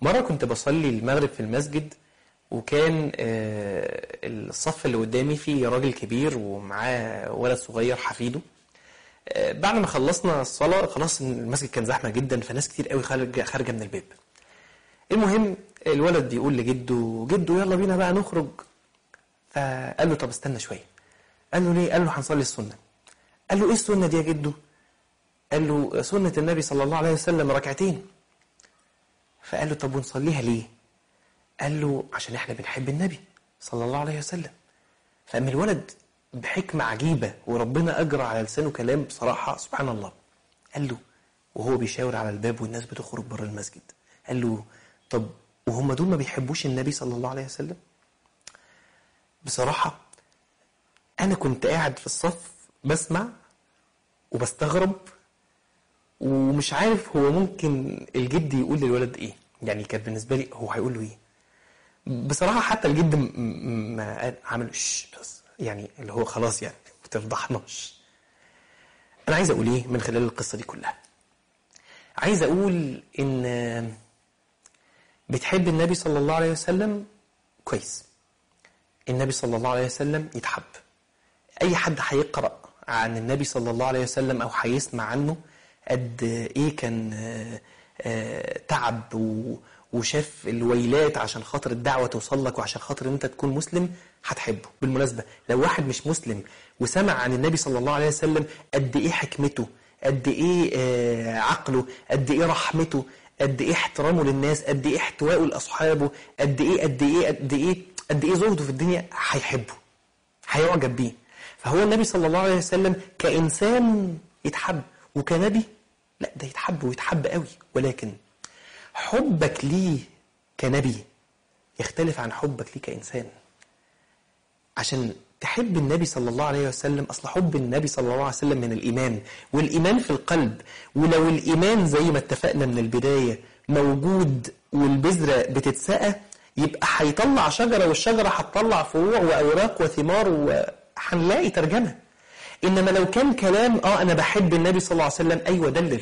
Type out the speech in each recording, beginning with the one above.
مرة كنت بصلي المغرب في المسجد وكان آه، الصف اللي قدامي فيه راجل كبير ومعاه ولد صغير حفيده آه، بعد ما خلصنا الصلاة خلاص المسجد كان زحمة جدا فناس كتير قوي خارجة خارجة من الباب المهم الولد بيقول لجده جده يلا بينا بقى نخرج فقال له طب استنى شوية قال له ليه قال له هنصلي السنة قال له ايه السنة دي يا جده قال له سنة النبي صلى الله عليه وسلم ركعتين فقال له طب ونصليها ليه قال له عشان احنا بنحب النبي صلى الله عليه وسلم فأما الولد بحكمة عجيبة وربنا أجرى على لسانه كلام بصراحة سبحان الله قال له وهو بيشاور على الباب والناس بتخرج بره المسجد قال له طب وهم دول ما بيحبوش النبي صلى الله عليه وسلم بصراحة أنا كنت قاعد في الصف بسمع وبستغرب ومش عارف هو ممكن الجد يقول للولد ايه يعني كان بالنسبه لي هو هيقول له ايه بصراحه حتى الجد م- م- ما قال- عمل شش بس يعني اللي هو خلاص يعني ما تفضحناش انا عايز اقول ايه من خلال القصه دي كلها عايز اقول ان بتحب النبي صلى الله عليه وسلم كويس النبي صلى الله عليه وسلم يتحب اي حد هيقرا عن النبي صلى الله عليه وسلم او هيسمع عنه قد ايه كان آه، آه، تعب و- وشاف الويلات عشان خاطر الدعوه توصل لك وعشان خاطر انت تكون مسلم هتحبه بالمناسبه لو واحد مش مسلم وسمع عن النبي صلى الله عليه وسلم قد ايه حكمته قد ايه آه، عقله قد ايه رحمته قد ايه احترامه للناس قد ايه احتوائه لاصحابه قد ايه قد ايه قد ايه قد ايه زهده في الدنيا هيحبه هيعجب بيه فهو النبي صلى الله عليه وسلم كإنسان يتحب وكنبي لا ده يتحب ويتحب قوي ولكن حبك ليه كنبي يختلف عن حبك ليه كإنسان عشان تحب النبي صلى الله عليه وسلم أصل حب النبي صلى الله عليه وسلم من الإيمان والإيمان في القلب ولو الإيمان زي ما اتفقنا من البداية موجود والبذرة بتتسقى يبقى هيطلع شجرة والشجرة هتطلع فروع وأوراق وثمار وهنلاقي ترجمة إنما لو كان كلام آه أنا بحب النبي صلى الله عليه وسلم أيوة دلل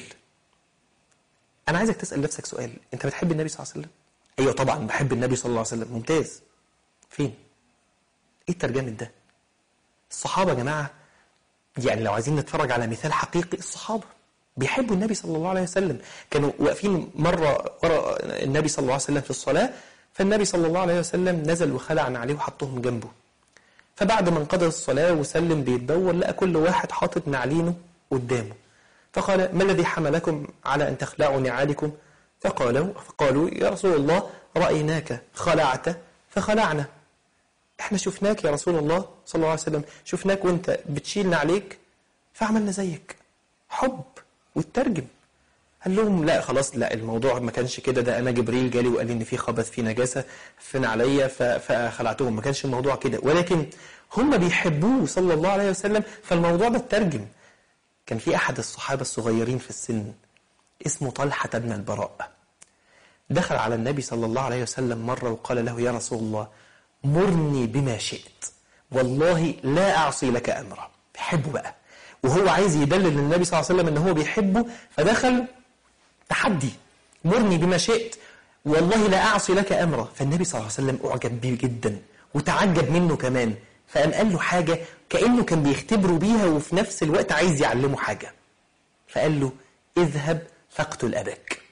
أنا عايزك تسأل نفسك سؤال أنت بتحب النبي صلى الله عليه وسلم؟ أيوة طبعا بحب النبي صلى الله عليه وسلم ممتاز فين؟ ايه الترجمة ده الصحابة يا جماعة يعني لو عايزين نتفرج على مثال حقيقي الصحابة بيحبوا النبي صلى الله عليه وسلم كانوا واقفين مرة ورا النبي صلى الله عليه وسلم في الصلاة فالنبي صلى الله عليه وسلم نزل وخلع عليه وحطهم جنبه فبعد ما انقضى الصلاة وسلم بيتدور لقى كل واحد حاطط نعلينه قدامه فقال ما الذي حملكم على أن تخلعوا نعالكم فقالوا فقالوا يا رسول الله رأيناك خلعت فخلعنا احنا شفناك يا رسول الله صلى الله عليه وسلم شفناك وانت بتشيلنا عليك فعملنا زيك حب وترجم قال لهم لا خلاص لا الموضوع ما كانش كده ده انا جبريل جالي وقال لي ان في خبث في نجاسه فين عليا ف- فخلعتهم ما كانش الموضوع كده ولكن هم بيحبوه صلى الله عليه وسلم فالموضوع ده اترجم كان في احد الصحابه الصغيرين في السن اسمه طلحه بن البراء دخل على النبي صلى الله عليه وسلم مرة وقال له يا رسول الله مرني بما شئت والله لا أعصي لك أمرا بيحبه بقى وهو عايز يدلل للنبي صلى الله عليه وسلم ان هو بيحبه فدخل تحدي مرني بما شئت والله لا أعصي لك أمرا فالنبي صلى الله عليه وسلم أعجب بيه جدا وتعجب منه كمان فقام قال له حاجة كأنه كان بيختبره بيها وفي نفس الوقت عايز يعلمه حاجة فقال له اذهب فاقتل أباك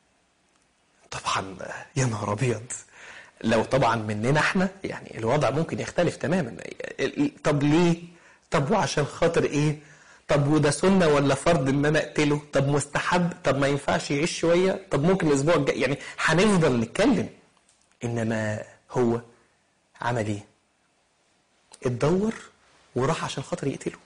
طبعا يا نهار ابيض لو طبعا مننا احنا يعني الوضع ممكن يختلف تماما طب ليه طب وعشان خاطر ايه طب وده سنة ولا فرض ان انا اقتله طب مستحب طب ما ينفعش يعيش شوية طب ممكن الاسبوع الجاي يعني هنفضل نتكلم انما هو عمل ايه اتدور وراح عشان خاطر يقتله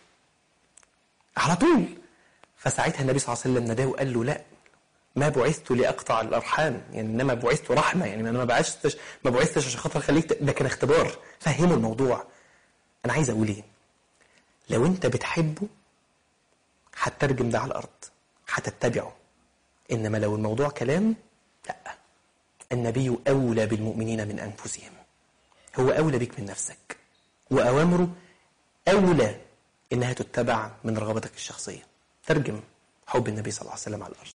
على طول فساعتها النبي صلى الله عليه وسلم ناداه وقال له لا ما بعثت لاقطع الارحام يعني انما بعثت رحمه يعني انا ما بعثتش ما بعثتش عشان خاطر اخليك ت- ده كان اختبار فهموا الموضوع انا عايز اقول ايه لو انت بتحبه هتترجم ده على الارض هتتبعه انما لو الموضوع كلام لا النبي اولى بالمؤمنين من انفسهم هو اولى بك من نفسك واوامره اولى انها تتبع من رغبتك الشخصيه ترجم حب النبي صلى الله عليه وسلم على الارض